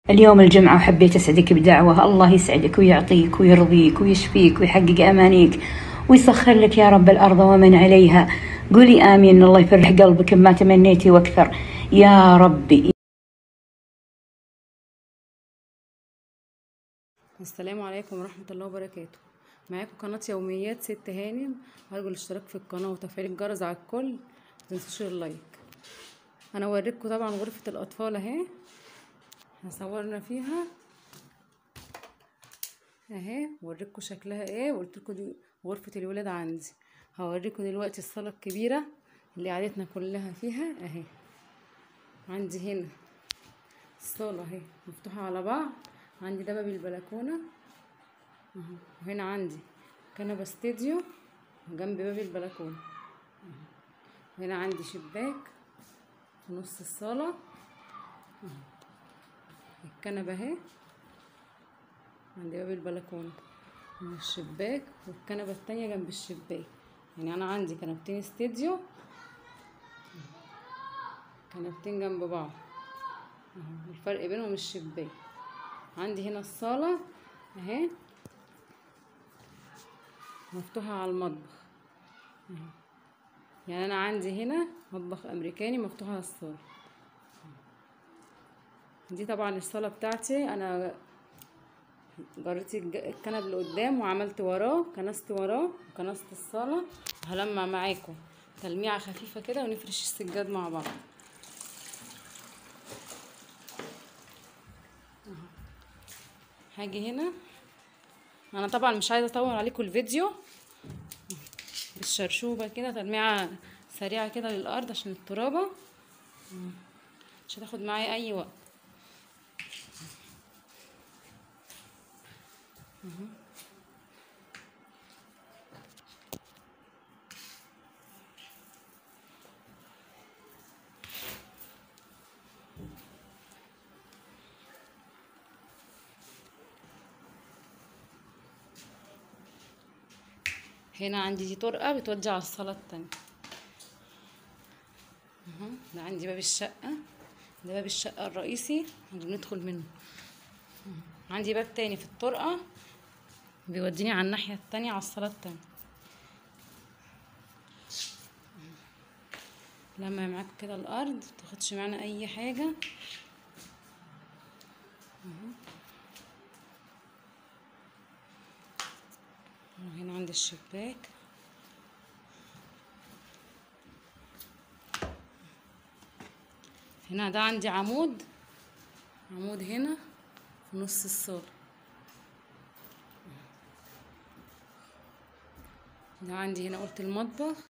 اليوم الجمعة وحبيت أسعدك بدعوة الله يسعدك ويعطيك ويرضيك ويشفيك ويحقق أمانيك ويسخر لك يا رب الأرض ومن عليها قولي آمين الله يفرح قلبك بما تمنيتي وأكثر يا ربي السلام عليكم ورحمة الله وبركاته معاكم قناة يوميات ست هانم أرجو الاشتراك في القناة وتفعيل الجرس على الكل متنسوش اللايك أنا أوريكم طبعا غرفة الأطفال أهي صورنا فيها أهي وأوريكم شكلها إيه وقلتلكوا دي غرفة الولاد عندي هوريكم دلوقتي الصالة الكبيرة اللي قعدتنا كلها فيها أهي عندي هنا الصالة أهي مفتوحة على بعض عندي ده باب البلكونة اهو وهنا عندي كنبة استديو جنب باب البلكونة اهو وهنا عندي شباك في نص الصالة اهو الكنبة اهي عندي باب البلكونة والشباك والكنبة التانية جنب الشباك يعني أنا عندي كنبتين استديو كنبتين جنب بعض اهو الفرق بينهم الشباك عندي هنا الصالة اهي مفتوحة على المطبخ اهي يعني انا عندي هنا مطبخ امريكاني مفتوح على الصالة دي طبعا الصالة بتاعتي انا جريت الكنب لقدام وعملت وراه كنست وراه وكنست الصالة هلمع معاكم تلميعة خفيفة كده ونفرش السجاد مع بعض هاجي هنا انا طبعا مش عايزه اطول عليكم الفيديو بالشرشوبه كده تلميعه سريعه كده للارض عشان الترابه مش هتاخد معايا اي وقت هنا عندي دي طرقة بتودي على الصالة التانية اهو ده عندي باب الشقة ده باب الشقة الرئيسي اللي بندخل منه عندي باب تاني في الطرقة بيوديني على الناحية التانية على الصالة التانية لما معاك كده الأرض متاخدش معانا أي حاجة اهو هنا عند الشباك هنا ده عندي عمود عمود هنا في نص الصالة ده عندي هنا قلت المطبخ